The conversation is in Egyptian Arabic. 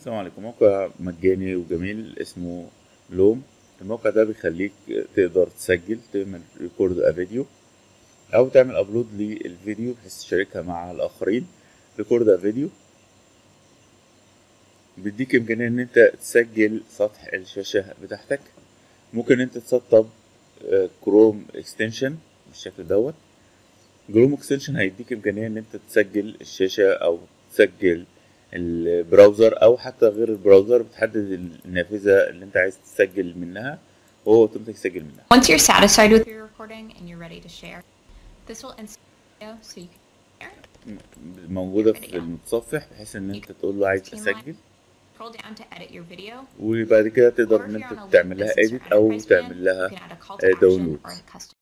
السلام عليكم موقع مجاني وجميل اسمه لوم الموقع ده بيخليك تقدر تسجل تعمل ريكورد فيديو او تعمل ابلود للفيديو بحيث تشاركها مع الاخرين ريكورد فيديو بيديك امكانيه ان انت تسجل سطح الشاشه بتاعتك ممكن انت تسطب كروم اكستنشن بالشكل دوت كروم اكستنشن هيديك امكانيه ان انت تسجل الشاشه او تسجل البراوزر او حتى غير البراوزر بتحدد النافذه اللي انت عايز تسجل منها وهو اوتوماتيك يسجل منها Once you're satisfied with your recording and you're ready to share, this will insert video so you can share. موجوده في المتصفح بحيث ان انت تقول له عايز تسجل Scroll down to edit your video. وبعد كده Or تقدر if ان you're on انت a تعمل لها business or edit او enterprise plan, تعمل لها you can add a call to آه، action download. or a custom